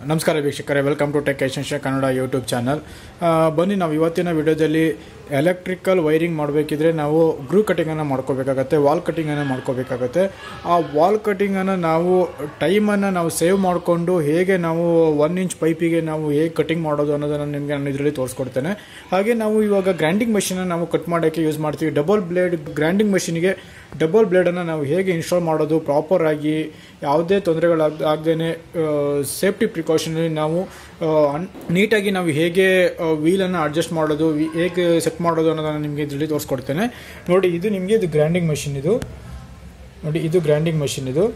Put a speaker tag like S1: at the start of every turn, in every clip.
S1: ನಮಸ್ಕಾರ ವೀಕ್ಷಕರೇ welcome to tech ಎಶನ್ಶ ಕನ್ನಡ ಯೂಟ್ಯೂಬ್ ಚಾನಲ್ ಬನ್ನಿ ನಾವು ಇವತ್ತಿನ ವಿಡಿಯೋದಲ್ಲಿ ಎಲೆಕ್ಟ್ರಿಕಲ್ ವೈರಿಂಗ್ ಮಾಡಬೇಕಿದ್ರೆ ನಾವು ಗ್ರೂ ಕಟಿಂಗನ್ನು ಮಾಡ್ಕೋಬೇಕಾಗತ್ತೆ ವಾಲ್ ಕಟಿಂಗನ್ನು ಮಾಡ್ಕೋಬೇಕಾಗತ್ತೆ ಆ ವಾಲ್ ಕಟಿಂಗನ್ನು ನಾವು ಟೈಮನ್ನು ನಾವು ಸೇವ್ ಮಾಡಿಕೊಂಡು ಹೇಗೆ ನಾವು ಒನ್ ಇಂಚ್ ಪೈಪಿಗೆ ನಾವು ಹೇಗೆ ಕಟಿಂಗ್ ಮಾಡೋದು ಅನ್ನೋದನ್ನು ನಿಮಗೆ ನಾನು ಇದರಲ್ಲಿ ತೋರಿಸ್ಕೊಡ್ತೇನೆ ಹಾಗೆ ನಾವು ಇವಾಗ ಗ್ರೈಂಡಿಂಗ್ ಮಷೀನನ್ನು ನಾವು ಕಟ್ ಮಾಡೋಕ್ಕೆ ಯೂಸ್ ಮಾಡ್ತೀವಿ ಡಬಲ್ ಬ್ಲೇಡ್ ಗ್ರೈಂಡಿಂಗ್ ಮಷೀನಿಗೆ ಡಬಲ್ ಬ್ಲೇಡನ್ನು ನಾವು ಹೇಗೆ ಇನ್ಸ್ಟಾಲ್ ಮಾಡೋದು ಪ್ರಾಪರ್ ಆಗಿ ಯಾವುದೇ ತೊಂದರೆಗಳಾಗ ಆಗದೇನೆ ಸೇಫ್ಟಿ ಪ್ರಿಕಾಷನಲ್ಲಿ ನಾವು ಆ, ಅನ್- ನೀಟಾಗಿ ನಾವು ಹೇಗೆ ವೀಲನ್ನು ಅಡ್ಜಸ್ಟ್ ಮಾಡೋದು ವಿ- ಹೇಗೆ ಸೆಟ್ ಮಾಡೋದು ಅನ್ನೋದನ್ನು ನಿಮಗೆ ಇದರಲ್ಲಿ ತೋರಿಸ್ಕೊಡ್ತೇನೆ ನೋಡಿ ಇದು ನಿಮಗೆ ಇದು ಗ್ರೈಂಡಿಂಗ್ ಮಷಿನ್ ಇದು ನೋಡಿ ಇದು ಗ್ರೈಂಡಿಂಗ್ ಮಷಿನ್ ಇದು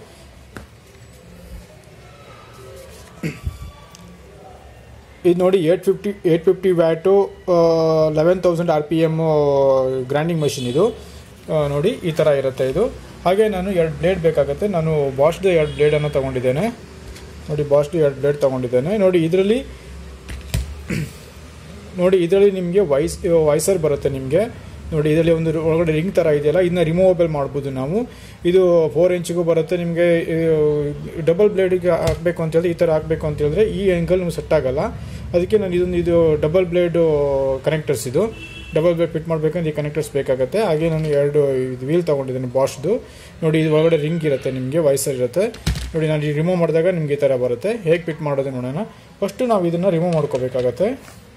S1: ಇದು ನೋಡಿ eight fifty eight fifty watt eleven thousand R P M grinding machine ಇದು ಆ, ನೋಡಿ ಈ ಥರ ಇರುತ್ತೆ ಇದು ಹಾಗೆ ನಾನು ಎರಡು ಬ್ಲೇಡ್ ಬೇಕಾಗುತ್ತೆ ನಾನು ಬಾಸ್ದು ಎರಡು ಬ್ಲೇಡನ್ನು ತೊಗೊಂಡಿದ್ದೇನೆ ನೋಡಿ ಬಾಸ್ದು ಎರಡು ಬ್ಲೇಡ್ ತೊಗೊಂಡಿದ್ದೇನೆ ನೋಡಿ ಇದರಲ್ಲಿ ನೋಡಿ ಇದರಲ್ಲಿ ನಿಮಗೆ ವಾಯ್ಸ್ ವಾಯ್ಸರ್ ಬರುತ್ತೆ ನಿಮಗೆ ನೋಡಿ ಇದರಲ್ಲಿ ಒಂದು ಒಳಗಡೆ ರಿಂಗ್ ಥರ ಇದೆಯಲ್ಲ ಇದನ್ನ ರಿಮೂವಬಲ್ ಮಾಡ್ಬೋದು ನಾವು ಇದು ಫೋರ್ ಇಂಚಿಗೂ ಬರುತ್ತೆ ನಿಮಗೆ ಡಬಲ್ ಬ್ಲೇಡಿಗೆ ಹಾಕಬೇಕು ಅಂತ ಹೇಳಿದ್ರೆ ಈ ಥರ ಹಾಕಬೇಕು ಅಂತ ಹೇಳಿದ್ರೆ ಈ ಆ್ಯಂಗಲ್ ನಿಮ್ಗೆ ಸೆಟ್ ಆಗಲ್ಲ ಅದಕ್ಕೆ ನಾನು ಇದೊಂದು ಇದು ಡಬಲ್ ಬ್ಲೇಡು ಕನೆಕ್ಟರ್ಸ್ ಇದು ಡಬಲ್ ಬ್ಲೇಡ್ ಫಿಟ್ ಮಾಡಬೇಕಂದ್ರೆ ಈ ಕನೆಕ್ಟರ್ಸ್ ಬೇಕಾಗುತ್ತೆ ಹಾಗೆ ನಾನು ಎರಡು ಇದು ವೀಲ್ ತೊಗೊಂಡಿದ್ದೀನಿ ಬಾಷ್ದು ನೋಡಿ ಇದು ಒಳಗಡೆ ರಿಂಗ್ ಇರುತ್ತೆ ನಿಮಗೆ ವಾಯ್ಸರ್ ಇರುತ್ತೆ ನೋಡಿ ನಾನು ರಿಮೂವ್ ಮಾಡಿದಾಗ ನಿಮಗೆ ಈ ಥರ ಬರುತ್ತೆ ಹೇಗೆ ಫಿಟ್ ಮಾಡೋದು ನೋಡೋಣ ಫಸ್ಟು ನಾವು ಇದನ್ನು ರಿಮೂವ್ ಮಾಡ್ಕೋಬೇಕಾಗತ್ತೆ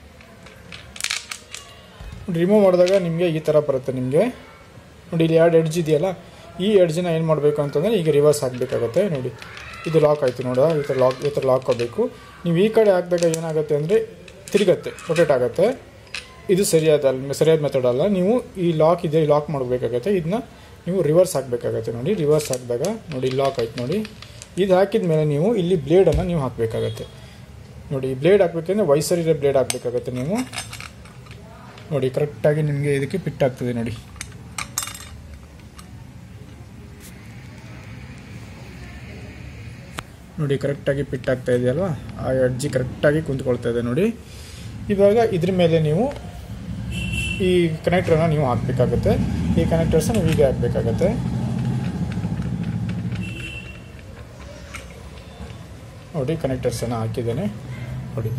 S1: ರಿಮೂವ್ ಮಾಡಿದಾಗ ನಿಮಗೆ ಈ ಥರ ಬರುತ್ತೆ ನಿಮಗೆ ನೋಡಿ ಇಲ್ಲಿ ಎರಡು ಎಡ್ಜ್ ಇದೆಯಲ್ಲ ಈ ಎಡ್ಜನ್ನ ಏನು ಮಾಡಬೇಕು ಅಂತಂದರೆ ಈಗ ರಿವರ್ಸ್ ಹಾಕಬೇಕಾಗತ್ತೆ ನೋಡಿ ಇದು ಲಾಕ್ ಆಯಿತು ನೋಡ ಈ ಥರ ಲಾಕ್ ಈ ಥರ ಲಾಕ್ ಆಗಬೇಕು ನೀವು ಈ ಕಡೆ ಹಾಕಿದಾಗ ಏನಾಗುತ್ತೆ ಅಂದರೆ ತಿರುಗತ್ತೆ ರೊಟೇಟ್ ಆಗುತ್ತೆ ಇದು ಸರಿಯಾದ ಅಲ್ಲ ಸರಿಯಾದ ಮೆಥಡ್ ಅಲ್ಲ ನೀವು ಈ ಲಾಕ್ ಇದೆ ಲಾಕ್ ಮಾಡಬೇಕಾಗತ್ತೆ ಇದನ್ನ ನೀವು ರಿವರ್ಸ್ ಹಾಕಬೇಕಾಗತ್ತೆ ನೋಡಿ ರಿವರ್ಸ್ ಹಾಕಿದಾಗ ನೋಡಿ ಲಾಕ್ ಆಯ್ತು ನೋಡಿ ಇದು ಹಾಕಿದ ಮೇಲೆ ನೀವು ಇಲ್ಲಿ ಬ್ಲೇಡನ್ನು ನೀವು ಹಾಕಬೇಕಾಗತ್ತೆ ನೋಡಿ ಬ್ಲೇಡ್ ಹಾಕ್ಬೇಕಂದ್ರೆ ವೈಸರ್ ಇರೋ ಬ್ಲೇಡ್ ಹಾಕಬೇಕಾಗತ್ತೆ ನೀವು ನೋಡಿ ಕರೆಕ್ಟಾಗಿ ನಿಮಗೆ ಇದಕ್ಕೆ ಫಿಟ್ ಆಗ್ತದೆ ನೋಡಿ ನೋಡಿ ಕರೆಕ್ಟಾಗಿ ಫಿಟ್ ಆಗ್ತಾ ಇದೆಯಲ್ವಾ ಆ ಅಡ್ಜಿ ಕರೆಕ್ಟಾಗಿ ಕುಂತ್ಕೊಳ್ತಾ ಇದೆ ನೋಡಿ ಇವಾಗ ಇದ್ರ ಮೇಲೆ ನೀವು ಈ ಕನೆಕ್ಟ್ರನ್ನ ನೀವು ಹಾಕಬೇಕಾಗುತ್ತೆ ಈ ಕನೆಕ್ಟರ್ಸ್ ನೀವು ಹೀಗೆ ಹಾಕಬೇಕಾಗತ್ತೆ ನೋಡಿ ಕನೆಕ್ಟರ್ಸನ್ನು ಹಾಕಿದ್ದೇನೆ ನೋಡಿ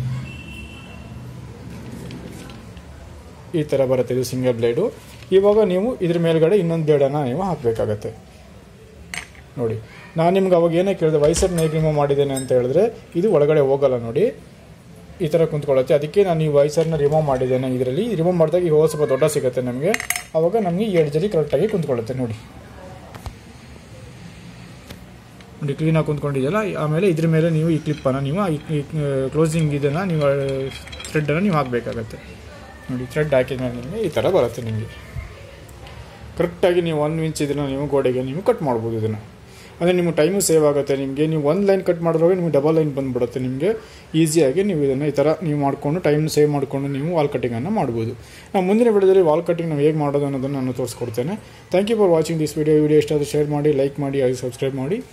S1: ಈ ಥರ ಬರುತ್ತೆ ಇದು ಸಿಂಗಲ್ ಬ್ಲೇಡು ಇವಾಗ ನೀವು ಇದ್ರ ಮೇಲ್ಗಡೆ ಇನ್ನೊಂದು ಬ್ಲೇಡನ್ನು ನೀವು ಹಾಕಬೇಕಾಗತ್ತೆ ನೋಡಿ ನಾನು ನಿಮ್ಗೆ ಅವಾಗ ಏನೇ ಕೇಳಿದೆ ವೈಸರ್ನ ಹೇಗೆ ರಿಮೂವ್ ಮಾಡಿದ್ದೇನೆ ಅಂತ ಹೇಳಿದ್ರೆ ಇದು ಒಳಗಡೆ ಹೋಗಲ್ಲ ನೋಡಿ ಈ ಥರ ಕುಂತ್ಕೊಳ್ಳುತ್ತೆ ಅದಕ್ಕೆ ನಾನು ಈ ವೈಸರ್ನ ರಿಮೂವ್ ಮಾಡಿದ್ದೇನೆ ಇದರಲ್ಲಿ ರಿಮೂವ್ ಮಾಡಿದಾಗ ಈ ಹೋಲ್ ಸ್ವಲ್ಪ ದೊಡ್ಡ ಸಿಗುತ್ತೆ ನಮಗೆ ಆವಾಗ ನಮಗೆ ಈ ಎಡ್ಜಲ್ಲಿ ಕರೆಕ್ಟಾಗಿ ಕುಂತ್ಕೊಳ್ಳುತ್ತೆ ನೋಡಿ ನೋಡಿ ಕ್ಲೀನಾಗಿ ಕುಂತ್ಕೊಂಡಿದೆಯಲ್ಲ ಆಮೇಲೆ ಇದ್ರ ಮೇಲೆ ನೀವು ಈ ಕ್ಲಿಪ್ಪನ್ನು ನೀವು ಈ ಕ್ಲೋಸಿಂಗ್ ಇದನ್ನು ನೀವು ಥ್ರೆಡ್ಡನ್ನು ನೀವು ಹಾಕಬೇಕಾಗತ್ತೆ ನೋಡಿ ಥ್ರೆಡ್ ಹಾಕಿದ ಮೇಲೆ ನಿಮಗೆ ಈ ಥರ ಬರುತ್ತೆ ನಿಮಗೆ ಕರೆಕ್ಟಾಗಿ ನೀವು ಒನ್ ಇಂಚ್ ಇದನ್ನು ನೀವು ಗೋಡೆಗೆ ನೀವು ಕಟ್ ಮಾಡ್ಬೋದು ಇದನ್ನು ಅಂದರೆ ನಿಮ್ಮ ಟೈಮು ಸೇವ್ ಆಗುತ್ತೆ ನಿಮಗೆ ನೀವು ಒಂದು ಲೈನ್ ಕಟ್ ಮಾಡಿದ್ರಾಗ ನಿಮಗೆ ಡಬಲ್ ಲೈನ್ ಬಂದುಬಿಡುತ್ತೆ ನಿಮಗೆ ಈಸಿಯಾಗಿ ನೀವು ಇದನ್ನು ಈ ಥರ ನೀವು ಮಾಡಿಕೊಂಡು ಟೈಮ್ ಸೇವ್ ಮಾಡಿಕೊಂಡು ನೀವು ವಾಲ್ ಕಟ್ಟಿಂಗನ್ನು ಮಾಡ್ಬೋದು ನಾವು ಮುಂದಿನ ವಿಡಿಯೋದಲ್ಲಿ ವಾಲ್ ಕಟ್ಟಿಂಗ್ ನಾವು ಹೇಗೆ ಮಾಡೋದು ಅನ್ನೋದನ್ನು ನಾನು ತೋರಿಸ್ಕೊಡ್ತೇನೆ thank you for watching this video video ಇಷ್ಟ ಶೇರ್ ಮಾಡಿ ಲೈಕ್ ಮಾಡಿ ಹಾಗೆ ಸಬ್ಸ್ಕ್ರೈಬ್ ಮಾಡಿ